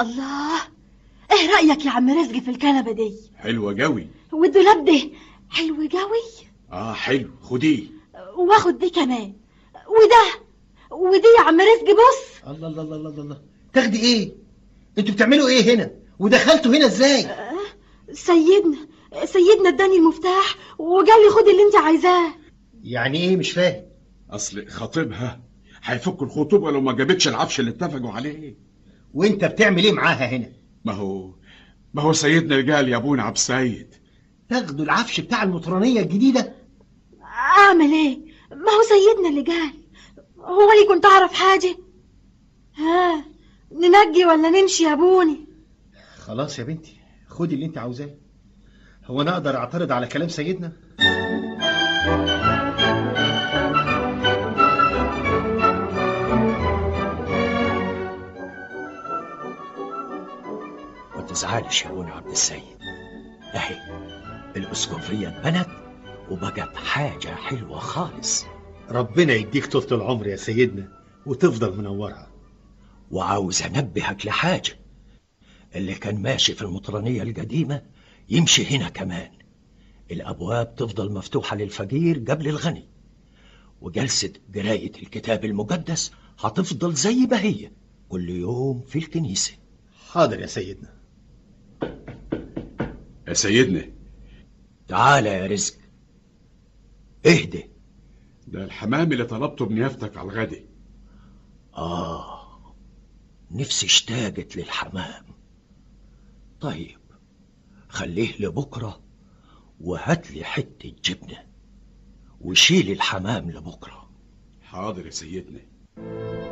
الله ايه رأيك يا عم رزقي في الكنبة دي حلوة قوي والدولاب ده حلو قوي اه حلو خديه واخد دي كمان وده ودي يا عم رزقي بص الله الله الله الله الله تاخدي ايه انتوا بتعملوا ايه هنا ودخلتوا هنا ازاي سيدنا سيدنا اداني المفتاح وقال لي خد اللي انت عايزاه يعني ايه مش فاهم اصل خطيبها هيفك الخطوبة لو ما جابتش العفش اللي اتفقوا عليه وانت بتعمل ايه معاها هنا ما هو ما هو سيدنا قال يا ابونا عبد السيد تاخدوا العفش بتاع المطرانية الجديدة اعمل ايه ما هو سيدنا اللي قال هو اللي كنت اعرف حاجة ها ننجي ولا نمشي يا ابوني خلاص يا بنتي خدي اللي انت عاوزاه هو انا اقدر اعترض على كلام سيدنا ما تزعلش يا ابونا عبد السيد اهي الاسكوفيه اتبنت وبقت حاجه حلوه خالص ربنا يديك طولة العمر يا سيدنا وتفضل منورها وعاوز انبهك لحاجه اللي كان ماشي في المطرانيه القديمه يمشي هنا كمان الابواب تفضل مفتوحه للفقير قبل الغني وجلسه قرايه الكتاب المقدس هتفضل زي ما هي كل يوم في الكنيسه حاضر يا سيدنا يا سيدنا تعالى يا رزق اهدي ده الحمام اللي طلبته بنيافتك على الغدا آه نفسي اشتاقت للحمام طيب خليه لبكرة وهات لي حتة جبنة وشيل الحمام لبكرة حاضر يا سيدنا